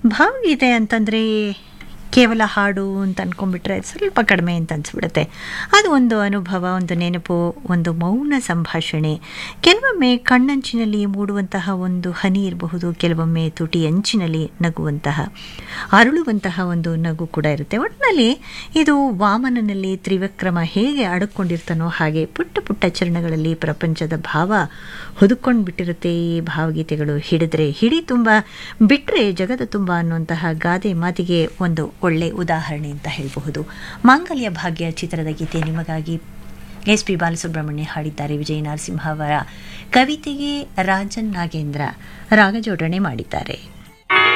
ಭಾವಗೀತೆ ಅಂತಂದರೆ ಕೇವಲ ಹಾಡು ಅಂತ ಅಂದ್ಕೊಂಡ್ಬಿಟ್ರೆ ಸ್ವಲ್ಪ ಕಡಿಮೆ ಅಂತ ಅನಿಸ್ಬಿಡುತ್ತೆ ಅದು ಒಂದು ಅನುಭವ ಒಂದು ನೆನಪು ಒಂದು ಮೌನ ಸಂಭಾಷಣೆ ಕೆಲವೊಮ್ಮೆ ಕಣ್ಣಂಚಿನಲ್ಲಿ ಮೂಡುವಂತಹ ಒಂದು ಹನಿ ಇರಬಹುದು ಕೆಲವೊಮ್ಮೆ ತುಟಿ ಅಂಚಿನಲ್ಲಿ ನಗುವಂತಹ ಅರಳುವಂತಹ ಒಂದು ನಗು ಕೂಡ ಇರುತ್ತೆ ಒಟ್ಟಿನಲ್ಲಿ ಇದು ವಾಮನನಲ್ಲಿ ತ್ರಿವಿಕ್ರಮ ಹೇಗೆ ಅಡಕೊಂಡಿರ್ತಾನೋ ಹಾಗೆ ಪುಟ್ಟ ಪುಟ್ಟ ಚರಣಗಳಲ್ಲಿ ಪ್ರಪಂಚದ ಭಾವ ಹೊದುಕೊಂಡು ಬಿಟ್ಟಿರುತ್ತೆ ಈ ಭಾವಗೀತೆಗಳು ಹಿಡಿದ್ರೆ ಹಿಡಿ ತುಂಬ ಬಿಟ್ಟರೆ ಜಗದ ತುಂಬ ಅನ್ನುವಂತಹ ಗಾದೆ ಮಾತಿಗೆ ಒಂದು ಒಳ್ಳೆ ಉದಾಹರಣೆ ಅಂತ ಹೇಳಬಹುದು ಮಾಂಗಲ್ಯ ಭಾಗ್ಯ ಚಿತ್ರದ ಗೀತೆ ನಿಮಗಾಗಿ ಎಸ್ ಪಿ ಬಾಲಸುಬ್ರಹ್ಮಣ್ಯ ಹಾಡಿದ್ದಾರೆ ವಿಜಯ ನರಸಿಂಹ ಅವರ ಕವಿತೆಗೆ ರಾಜನ್ ನಾಗೇಂದ್ರ ರಾಗಜೋಡಣೆ ಮಾಡಿದ್ದಾರೆ